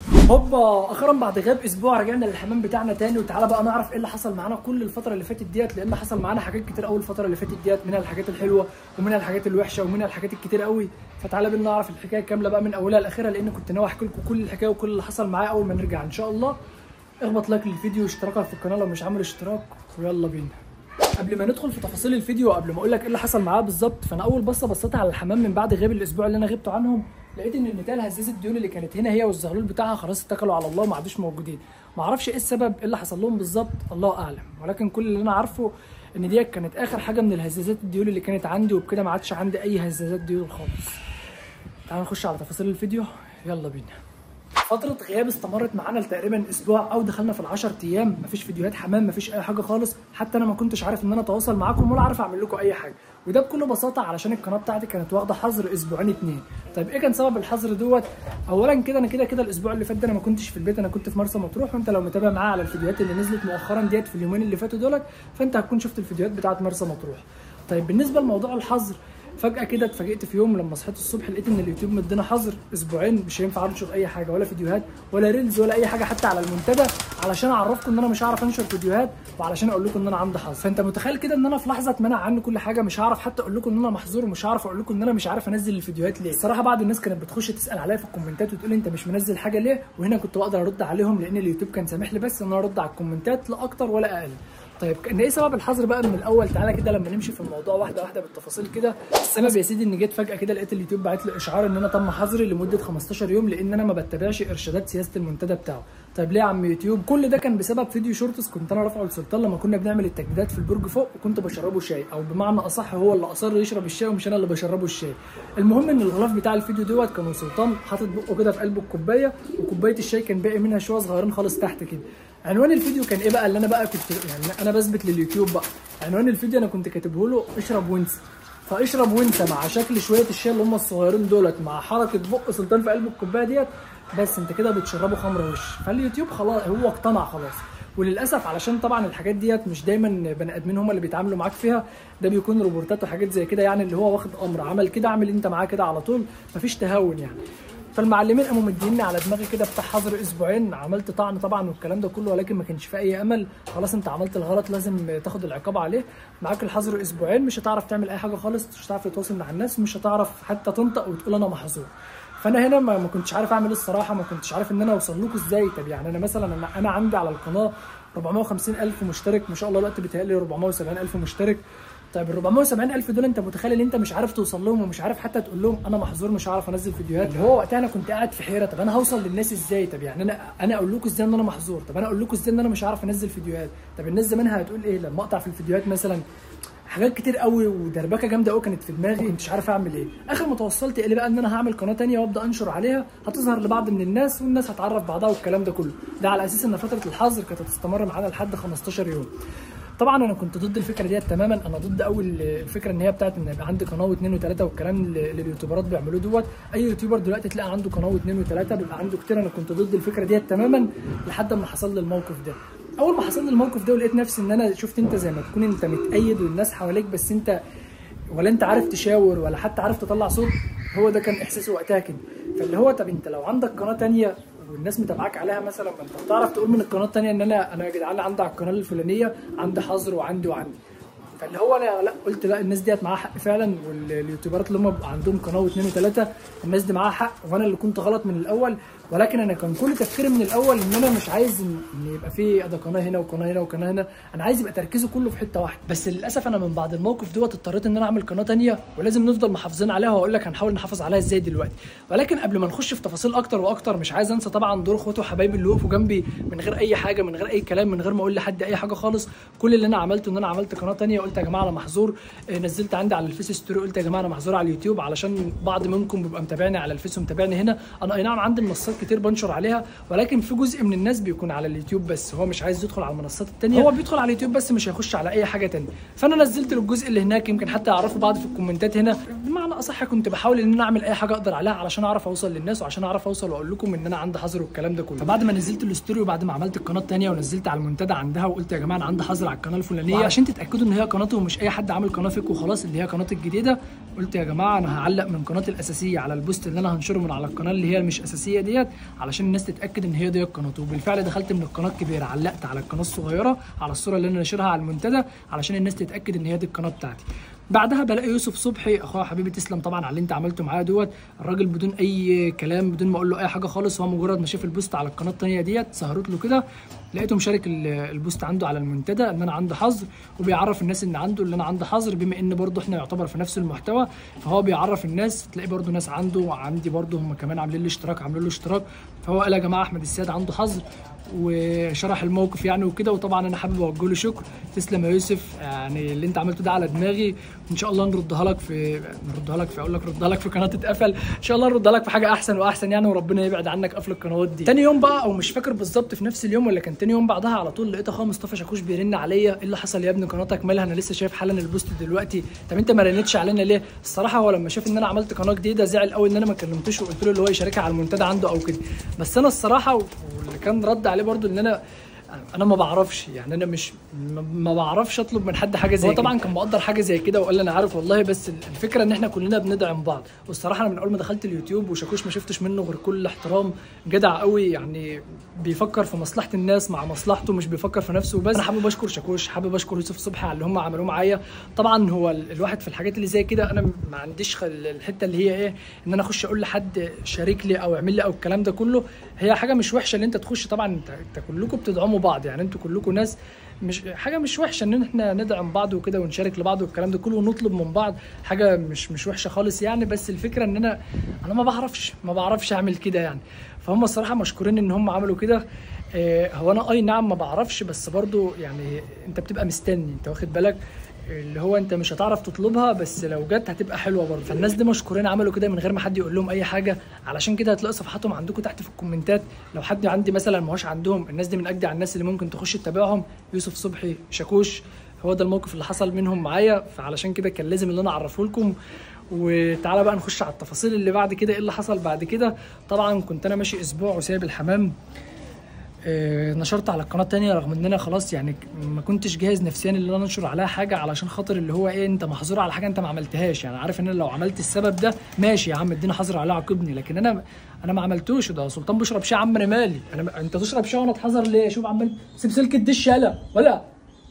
هوبا اخيرا بعد غياب اسبوع رجعنا للحمام بتاعنا تاني وتعالى بقى نعرف ايه اللي حصل معانا كل الفتره اللي فاتت ديت لان حصل معانا حاجات كتير قوي الفتره اللي فاتت ديت منها الحاجات الحلوه ومنها الحاجات الوحشه ومنها الحاجات الكتير قوي فتعالى بينا نعرف الحكايه كامله بقى من اولها لاخرها لان كنت ناوي احكي لكم كل الحكايه وكل اللي حصل معايا اول ما نرجع ان شاء الله اخبط لايك للفيديو واشتراك في القناه لو مش عامل اشتراك ويلا بينا قبل ما ندخل في تفاصيل الفيديو وقبل ما اقول لك ايه اللي حصل معاه بالظبط فانا اول بصه بصيت على الحمام من بعد غياب الاسبوع اللي انا غبته عنهم لقيت ان النتال هزازه الديول اللي كانت هنا هي والزغلول بتاعها خلاص اتكلوا على الله وما عادوش موجودين ما اعرفش ايه السبب ايه اللي حصل لهم بالظبط الله اعلم ولكن كل اللي انا عارفه ان ديت كانت اخر حاجه من الهزازات الديول اللي كانت عندي وبكده ما عادش عندي اي هزازات ديول خالص تعالوا نخش على تفاصيل الفيديو يلا بينا فترة غياب استمرت معانا لتقريبا اسبوع او دخلنا في العشر ايام مفيش فيديوهات حمام مفيش اي حاجة خالص حتى انا ما كنتش عارف ان انا اتواصل معاكم ولا عارف اعمل لكم اي حاجة وده بكل بساطة علشان القناة بتاعتي كانت واخدة حظر اسبوعين اتنين طيب ايه كان سبب الحظر دوت اولا كده انا كده كده الاسبوع اللي فات ده انا ما كنتش في البيت انا كنت في مرسى مطروح وانت لو متابع معايا على الفيديوهات اللي نزلت مؤخرا ديت في اليومين اللي فاتوا دولت فانت هتكون شفت الفيديوهات بتاعت مرسى مطروح طيب بالنسبة لموضوع الحظر فجأة كده اتفاجئت في يوم لما صحيت الصبح لقيت ان اليوتيوب مدينا حظر اسبوعين مش هينفع انشر اي حاجه ولا فيديوهات ولا ريلز ولا اي حاجه حتى على المنتدى علشان اعرفكم ان انا مش هعرف انشر فيديوهات وعلشان اقول لكم ان انا عندي حظر فانت متخيل كده ان انا في لحظه اتمنع عني كل حاجه مش هعرف حتى اقول لكم ان انا محظور ومش هعرف اقول لكم ان انا مش عارف انزل الفيديوهات ليه الصراحه بعض الناس كانت بتخش تسال عليا في الكومنتات وتقول لي انت مش منزل حاجه ليه وهنا كنت بقدر ارد عليهم لان اليوتيوب كان سامح لي بس ان انا ارد على الكومنتات لا اكتر ولا اقل طيب كان ايه سبب الحظر بقى من الاول تعالى كده لما نمشي في الموضوع واحده واحده بالتفاصيل كده السبب يا سيدي ان جيت فجاه كده لقيت اليوتيوب باعت لي اشعار ان انا تم حظري لمده 15 يوم لان انا ما بتبعش ارشادات سياسه المنتدى بتاعه طيب ليه يا عم يوتيوب كل ده كان بسبب فيديو شورتس كنت انا رافعه لسلطان لما كنا بنعمل التجديدات في البرج فوق وكنت بشربه شاي او بمعنى اصح هو اللي اصر يشرب الشاي ومش انا اللي بشربه الشاي المهم ان الغلاف بتاع الفيديو دوت كان سلطان حاطط بقه كده في قلب الكوبايه وكوبايه الشاي كان باقي منها شويه صغيرين خالص تحت كده عنوان الفيديو كان ايه بقى اللي انا بقى كنت يعني انا بثبت لليوتيوب بقى عنوان الفيديو انا كنت كاتبه له اشرب وانسى فاشرب وانسى مع شكل شويه الشاي اللي هم الصغيرين دولت مع حركه بق سلطان في قلب الكوبايه ديت بس انت كده بتشربه خمره وش فاليوتيوب خلاص هو اقتنع خلاص وللاسف علشان طبعا الحاجات ديت مش دايما بني ادمين هم اللي بيتعاملوا معاك فيها ده بيكون روبورتات وحاجات زي كده يعني اللي هو واخد امر عمل كده اعمل انت معاه كده على طول مفيش تهاون يعني فالمعلمين قاموا مديني على دماغي كده بتاع حظر اسبوعين عملت طعن طبعا والكلام ده كله ولكن ما كانش في اي امل خلاص انت عملت الغلط لازم تاخد العقاب عليه معاك الحظر اسبوعين مش هتعرف تعمل اي حاجه خالص مش هتعرف تتواصل مع الناس مش هتعرف حتى تنطق وتقول انا محظور فانا هنا ما ما كنتش عارف اعمل ايه الصراحه ما كنتش عارف ان انا اوصل لكم ازاي طب يعني انا مثلا انا, أنا عندي على القناه 450 الف مشترك ما شاء الله دلوقتي بيتهيألي 470 الف مشترك طيب ال 470 الف دول انت متخيل ان انت مش عارف توصل لهم ومش عارف حتى تقول لهم انا محظور مش هعرف انزل فيديوهات اللي هو وقتها انا كنت قاعد في حيره طب انا هوصل للناس ازاي طب يعني انا انا اقول لكم ازاي ان انا محظور طب انا اقول لكم ازاي ان انا مش هعرف انزل فيديوهات طب الناس زمانها هتقول ايه لما اقطع في الفيديوهات مثلا حاجات كتير قوي ودربكه جامده قوي كانت في دماغي مش عارف اعمل ايه اخر ما توصلت الى بقى ان انا هعمل قناه تانية وابدا انشر عليها هتظهر لبعض من الناس والناس هتعرف بعضها والكلام ده كله ده على اساس ان فتره الحظر كانت هتستمر معانا لحد 15 يوم طبعا انا كنت ضد الفكره ديت تماما انا ضد اول الفكره ان هي بتاعت ان يبقى عندي قناه واثنين وثلاثه والكلام اللي اليوتيوبرات بيعملوه دوت اي يوتيوبر دلوقتي تلاقي عنده قناه واثنين وثلاثه بيبقى عنده كتير انا كنت ضد الفكره ديت تماما لحد ما حصل لي الموقف ده اول ما حصل لي الموقف ده ولقيت نفسي ان انا شفت انت زي ما تكون انت متأيد والناس حواليك بس انت ولا انت عارف تشاور ولا حتى عارف تطلع صوت هو ده كان احساسي وقتها كده فاللي هو طب انت لو عندك قناه تانية والناس متابعاك عليها مثلا ما انت بتعرف تقول من القناه الثانيه ان انا انا يا جدعان عندي على القناه الفلانيه عندي حظر وعندي وعندي فاللي هو انا لا قلت لا الناس ديت معاها حق فعلا واليوتيوبرات اللي هم عندهم قناه واثنين وثلاثه الناس دي معاها حق وانا اللي كنت غلط من الاول ولكن انا كان كل تفكيري من الاول ان انا مش عايز ان يبقى في ده قناه هنا وقناه هنا وقناه هنا انا عايز يبقى تركيزه كله في حته واحده بس للاسف انا من بعد الموقف دوت اضطريت ان انا اعمل قناه ثانيه ولازم نفضل محافظين عليها وهقول لك هنحاول نحافظ عليها ازاي دلوقتي ولكن قبل ما نخش في تفاصيل اكتر واكتر مش عايز انسى طبعا دور اخواتي وحبايبي اللي وقفوا جنبي من غير اي حاجه من غير اي كلام من غير ما اقول لحد اي حاجه خالص كل اللي انا عملته ان انا عملت قناه ثانيه قلت يا جماعه انا محظور نزلت عندي على الفيس ستوري قلت يا جماعه انا محظور على اليوتيوب علشان بعض منكم بيبقى متابعني على الفيس ومتابعني هنا انا اي نعم عندي منصات كتير بنشر عليها ولكن في جزء من الناس بيكون على اليوتيوب بس هو مش عايز يدخل على المنصات التانية هو بيدخل على اليوتيوب بس مش هيخش على اي حاجه تانية فانا نزلت له الجزء اللي هناك يمكن حتى يعرفوا بعض في الكومنتات هنا بمعنى اصح كنت بحاول ان انا اعمل اي حاجه اقدر عليها علشان اعرف اوصل للناس وعشان اعرف اوصل واقول لكم ان انا عندي حظر والكلام ده كله فبعد ما نزلت الستوري وبعد ما عملت القناه الثانيه ونزلت على المنتدى عندها وقلت يا جماعه انا عندي حظر على القناه الفلانيه عشان تتاكدوا ان هي قناتي ومش اي حد عامل قناه فيك وخلاص اللي هي قناتي الجديده قلت يا جماعه انا هعلق من قناتي الاساسيه على البوست اللي انا هنشره من على القناه اللي هي مش اساسيه ديت علشان الناس تتاكد ان هي دي القناه وبالفعل دخلت من القناه الكبيره علقت على القناه الصغيره على الصوره اللي انا ناشرها على المنتدى علشان الناس تتاكد ان هي دي القناه بتاعتي بعدها بلاقي يوسف صبحي اخويا حبيبي تسلم طبعا على اللي انت عملته معايا دوت الراجل بدون اي كلام بدون ما اقول له اي حاجه خالص هو مجرد ما شاف البوست على القناه الثانيه ديت سهرت له كده لقيته مشارك ال- البوست عنده على المنتدى ان انا عندي حظر وبيعرف الناس ان عنده اللي انا عندي حظر بما ان برضه احنا يعتبر في نفس المحتوى فهو بيعرف الناس تلاقي برضه ناس عنده وعندي برضه هم كمان عاملين لي اشتراك عاملين له اشتراك فهو قال يا جماعه احمد السيد عنده حظر وشرح الموقف يعني وكده وطبعا انا حابب اوجه له شكر تسلم يا يوسف يعني اللي انت عملته ده على دماغي وان شاء الله نردها لك في نردها لك في اقول لك ردها لك في قناه اتقفل ان شاء الله نردها لك في حاجه احسن واحسن يعني وربنا يبعد عنك قفل القنوات دي تاني يوم بقى او مش فاكر بالظبط في نفس اليوم ولا كان تاني يوم بعدها على طول لقيت اخويا مصطفى شاكوش بيرن عليا ايه اللي حصل يا ابني قناتك مالها انا لسه شايف حالا البوست دلوقتي طب انت ما رنتش علينا ليه الصراحه هو لما شاف ان انا عملت قناه جديده زعل قوي ان انا ما كلمتوش وقلت له اللي هو يشاركها على المنتدى عنده او كده بس انا الصراحه واللي كان رد عليه برضو ان انا انا ما بعرفش يعني انا مش ما- ما بعرفش اطلب من حد حاجه زي هو طبعا كان مقدر حاجه زي كده وقال لي انا عارف والله بس الفكره ان احنا كلنا بندعم بعض والصراحه انا من اول ما دخلت اليوتيوب وشاكوش ما شفتش منه غير كل احترام جدع قوي يعني بيفكر في مصلحه الناس مع مصلحته مش بيفكر في نفسه بس انا حابب اشكر شاكوش حابب اشكر يوسف صبحي على اللي هم عملوه معايا طبعا هو ال- الواحد في الحاجات اللي زي كده انا ما عنديش خل- الحته اللي هي ايه ان انا اخش اقول لحد شارك لي او اعمل لي او الكلام ده كله هي حاجه مش وحشه ان انت تخش طبعا انت, انت كلكم بتدعموا بعض يعني انتوا كلكم ناس مش حاجه مش وحشه ان احنا ندعم بعض وكده ونشارك لبعض والكلام ده كله ونطلب من بعض حاجه مش مش وحشه خالص يعني بس الفكره ان انا انا ما بعرفش ما بعرفش اعمل كده يعني فهم الصراحه مشكورين ان هم عملوا كده آه، هو انا اي نعم ما بعرفش بس برضو يعني انت بتبقى مستني انت واخد بالك اللي هو انت مش هتعرف تطلبها بس لو جت هتبقى حلوه برضه فالناس دي مشكورين عملوا كده من غير ما حد يقول لهم اي حاجه علشان كده هتلاقي صفحاتهم عندكم تحت في الكومنتات لو حد عندي مثلا ما هوش عندهم الناس دي من اجدع الناس اللي ممكن تخش تتابعهم يوسف صبحي شاكوش هو ده الموقف اللي حصل منهم معايا فعلشان كده كان لازم اللي انا اعرفه لكم وتعالى بقى نخش على التفاصيل اللي بعد كده ايه اللي حصل بعد كده طبعا كنت انا ماشي اسبوع وسايب الحمام آه، نشرت على القناه التانية رغم ان انا خلاص يعني ما كنتش جاهز نفسيا ان انا انشر عليها حاجه علشان خاطر اللي هو ايه انت محظور على حاجه انت ما عملتهاش يعني عارف ان انا لو عملت السبب ده ماشي يا عم اديني حظر عليه عاقبني لكن انا انا ما عملتوش ده سلطان بيشرب شاي يا عم انا مالي انا انت تشرب شاي وانا اتحذر ليه شوف عمال سيب سلك الدش يالا ولا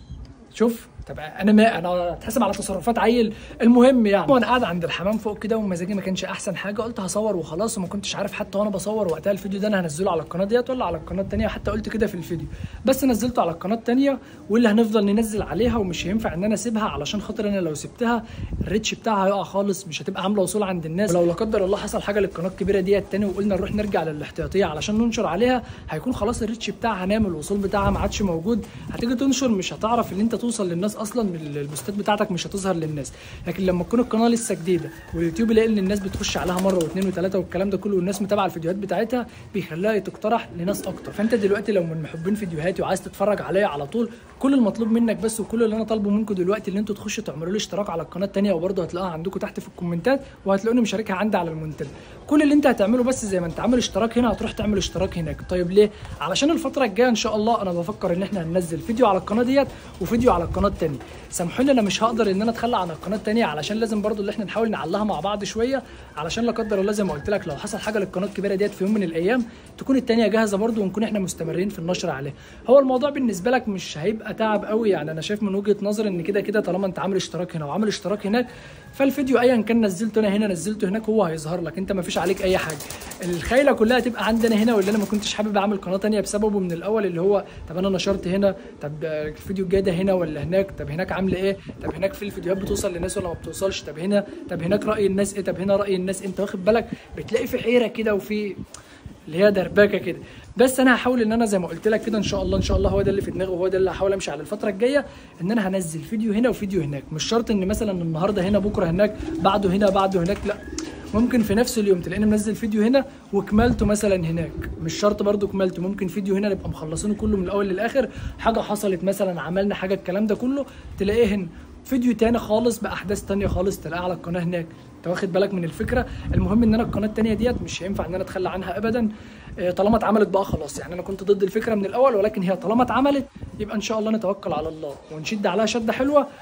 شوف طب انا ما انا اتحاسب على تصرفات عيل المهم يعني وانا قاعد عند الحمام فوق كده ومزاجي ما كانش احسن حاجه قلت هصور وخلاص وما كنتش عارف حتى وانا بصور وقتها الفيديو ده انا هنزله على القناه ديت ولا على القناه التانية حتى قلت كده في الفيديو بس نزلته على القناه التانية واللي هنفضل ننزل عليها ومش هينفع ان انا اسيبها علشان خاطر انا لو سبتها الريتش بتاعها هيقع خالص مش هتبقى عامله وصول عند الناس ولو لا قدر الله حصل حاجه للقناه الكبيره ديت تاني وقلنا نروح نرجع للاحتياطيه علشان ننشر عليها هيكون خلاص الريتش بتاعها نام الوصول بتاعها ما عادش موجود هتيجي تنشر مش هتعرف ان انت توصل للناس اصلا من البوستات بتاعتك مش هتظهر للناس لكن لما تكون القناه لسه جديده واليوتيوب يلاقي ان الناس بتخش عليها مره واثنين وثلاثه والكلام ده كله والناس متابعه الفيديوهات بتاعتها بيخليها تقترح لناس اكتر فانت دلوقتي لو من محبين فيديوهاتي وعايز تتفرج عليا على طول كل المطلوب منك بس وكل اللي انا طالبه منكم دلوقتي ان انتوا تخشوا تعملوا لي اشتراك على القناه الثانيه وبرضه هتلاقوها عندكم تحت في الكومنتات وهتلاقوني مشاركها عندي على المنتدى كل اللي انت هتعمله بس زي ما انت عامل اشتراك هنا هتروح تعمل اشتراك هناك طيب ليه علشان الفتره الجايه ان شاء الله انا بفكر ان احنا هننزل فيديو على القناه ديت وفيديو على القناه الثانيه سامحوني انا مش هقدر ان انا اتخلى عن القناه الثانيه علشان لازم برضو اللي احنا نحاول نعلها مع بعض شويه علشان لا قدر الله زي ما قلت لك لو حصل حاجه للقناه الكبيره ديت في يوم من الايام تكون الثانيه جاهزه برضو ونكون احنا مستمرين في النشر عليها هو الموضوع بالنسبه لك مش هيبقى تعب قوي يعني انا شايف من وجهه نظري ان كده كده طالما انت عامل اشتراك هنا وعامل اشتراك هناك فالفيديو ايا كان نزلته انا هنا نزلته هناك هو هيظهر لك انت ما فيش عليك اي حاجه الخيله كلها تبقى عندنا هنا واللي انا ما كنتش حابب اعمل قناه تانية بسببه من الاول اللي هو طب انا نشرت هنا طب الفيديو الجاي ده هنا ولا هناك طب هناك عامل ايه طب هناك في الفيديوهات بتوصل للناس ولا ما بتوصلش طب هنا طب هناك راي الناس ايه طب هنا راي الناس انت واخد بالك بتلاقي في حيره كده وفي اللي هي دربكه كده بس انا هحاول ان انا زي ما قلت لك كده ان شاء الله ان شاء الله هو ده اللي في دماغي وهو ده اللي هحاول امشي على الفتره الجايه ان انا هنزل فيديو هنا وفيديو هناك مش شرط ان مثلا النهارده هنا بكره هناك بعده هنا بعده هناك لا ممكن في نفس اليوم تلاقيني منزل فيديو هنا وكملته مثلا هناك مش شرط برضو كملته ممكن فيديو هنا نبقى مخلصينه كله من الاول للاخر حاجه حصلت مثلا عملنا حاجه الكلام ده كله تلاقيه هنا فيديو تاني خالص باحداث تانية خالص تلاقيها على القناه هناك انت واخد بالك من الفكره المهم ان انا القناه التانية ديت مش هينفع ان انا اتخلى عنها ابدا آه، طالما اتعملت بقى خلاص يعني انا كنت ضد الفكره من الاول ولكن هي طالما اتعملت يبقى ان شاء الله نتوكل على الله ونشد عليها شده حلوه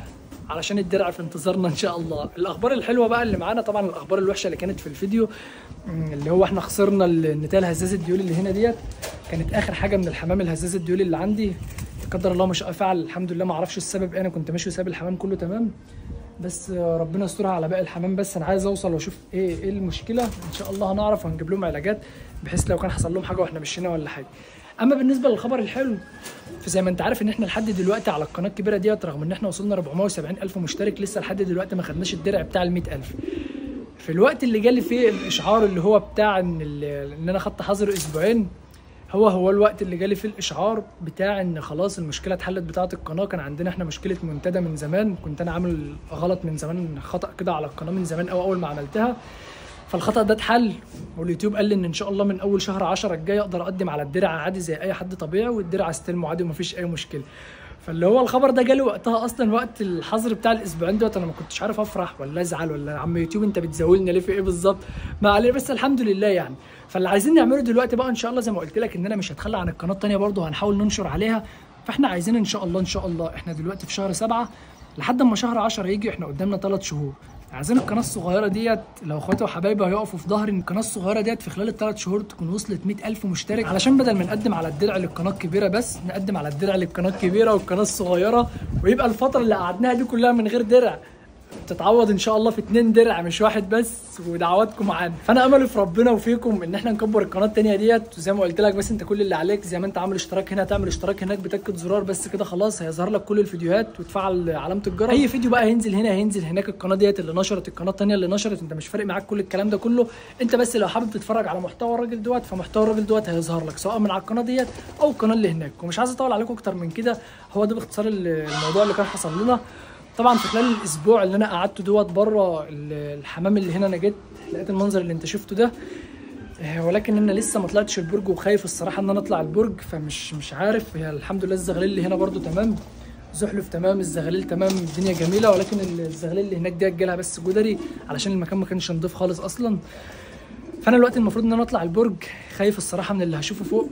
علشان الدرع في انتظارنا ان شاء الله الاخبار الحلوه بقى اللي معانا طبعا الاخبار الوحشه اللي كانت في الفيديو مم، اللي هو احنا خسرنا النتايه الهزاز الديولي اللي هنا ديت كانت اخر حاجه من الحمام الهزاز الديولي اللي عندي قدر الله ما شاء فعل الحمد لله ما اعرفش السبب ايه انا كنت ماشي وساب الحمام كله تمام بس آه، ربنا يسترها على باقي الحمام بس انا عايز اوصل واشوف ايه ايه المشكله ان شاء الله هنعرف وهنجيب لهم علاجات بحيث لو كان حصل لهم حاجه واحنا مشينا ولا حاجه اما بالنسبه للخبر الحلو فزي ما انت عارف ان احنا لحد دلوقتي على القناه الكبيره ديت رغم ان احنا وصلنا 470 الف مشترك لسه لحد دلوقتي ما خدناش الدرع بتاع ال 100 الف في الوقت اللي جالي فيه الاشعار اللي هو بتاع ان ال- ان انا خدت حظر اسبوعين هو هو الوقت اللي جالي فيه الاشعار بتاع ان خلاص المشكله اتحلت بتاعه القناه كان عندنا احنا مشكله منتدى من زمان كنت انا عامل غلط من زمان خطا كده على القناه من زمان او اول ما عملتها فالخطا ده اتحل واليوتيوب قال لي ان ان شاء الله من اول شهر 10 الجاي اقدر اقدم على الدرع عادي زي اي حد طبيعي والدرع استلمه عادي ومفيش اي مشكله فاللي هو الخبر ده جالي وقتها اصلا وقت الحظر بتاع الاسبوعين دوت انا ما كنتش عارف افرح ولا ازعل ولا يا عم يوتيوب انت بتزاولني ليه في ايه بالظبط ما عليه بس الحمد لله يعني فاللي عايزين نعمله دلوقتي بقى ان شاء الله زي ما قلت لك ان انا مش هتخلى عن القناه التانيه برضه هنحاول ننشر عليها فاحنا عايزين ان شاء الله ان شاء الله احنا دلوقتي في شهر سبعة لحد ما شهر 10 يجي احنا قدامنا ثلاث شهور عايزين القناه الصغيره ديت لو اخواتي وحبايبي هيقفوا في ظهري ان القناه الصغيره ديت في خلال الثلاث شهور تكون وصلت 100000 مشترك علشان بدل ما نقدم على الدرع للقناه الكبيره بس نقدم على الدرع للقناه الكبيره والقناه الصغيره ويبقى الفتره اللي قعدناها دي كلها من غير درع تتعوض ان شاء الله في اتنين درع مش واحد بس ودعواتكم معانا فانا املي في ربنا وفيكم ان احنا نكبر القناه التانيه ديت وزي ما قلت لك بس انت كل اللي عليك زي ما انت عامل اشتراك هنا تعمل اشتراك هناك بتاكد زرار بس كده خلاص هيظهر لك كل الفيديوهات وتفعل علامه الجرس اي فيديو بقى هينزل هنا هينزل هناك القناه ديت اللي نشرت القناه التانيه اللي نشرت انت مش فارق معاك كل الكلام ده كله انت بس لو حابب تتفرج على محتوى الراجل دوت فمحتوى الراجل دوت هيظهر لك سواء من على القناه ديت او القناه اللي هناك ومش عايز اطول عليكم اكتر من كده هو ده باختصار الموضوع اللي كان حصل لنا طبعا في خلال الاسبوع اللي انا قعدته دوت بره الحمام اللي هنا انا جيت لقيت المنظر اللي انت شفته ده آه، ولكن انا لسه ما طلعتش البرج وخايف الصراحه ان انا اطلع البرج فمش مش عارف هي الحمد لله الزغلول اللي هنا برضو تمام زحلف تمام الزغاليل تمام الدنيا جميله ولكن الزغلول اللي هناك دي جالها بس جدري علشان المكان ما كانش نضيف خالص اصلا فانا الوقت المفروض ان انا اطلع البرج خايف الصراحه من اللي هشوفه فوق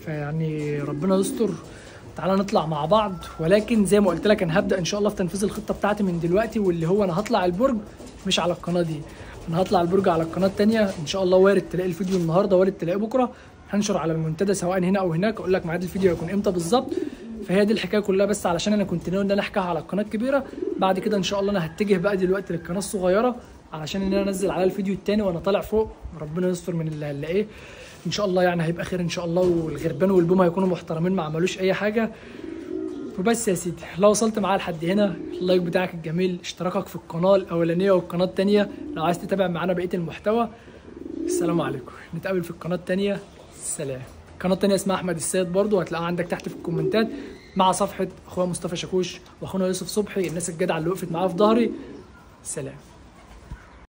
فيعني ربنا يستر تعالى نطلع مع بعض ولكن زي ما قلت لك انا هبدا ان شاء الله في تنفيذ الخطه بتاعتي من دلوقتي واللي هو انا هطلع البرج مش على القناه دي انا هطلع البرج على القناه التانية ان شاء الله وارد تلاقي الفيديو النهارده وارد تلاقيه بكره هنشر على المنتدى سواء هنا او هناك اقول لك ميعاد الفيديو هيكون امتى بالظبط فهي دي الحكايه كلها بس علشان انا كنت ناوي ان انا احكيها على القناه الكبيره بعد كده ان شاء الله انا هتجه بقى دلوقتي للقناه الصغيره علشان ان انا انزل عليها الفيديو التاني وانا طالع فوق ربنا يستر من اللي هنلاقيه ان شاء الله يعني هيبقى خير ان شاء الله والغربان والبوم هيكونوا محترمين ما عملوش اي حاجه وبس يا سيدي لو وصلت معايا لحد هنا اللايك بتاعك الجميل اشتراكك في القناه الاولانيه والقناه الثانيه لو عايز تتابع معانا بقيه المحتوى السلام عليكم نتقابل في القناه الثانيه سلام القناه الثانيه اسمها احمد السيد برضو هتلاقوها عندك تحت في الكومنتات مع صفحه اخويا مصطفى شاكوش واخونا يوسف صبحي الناس الجدعه اللي وقفت معايا في ظهري سلام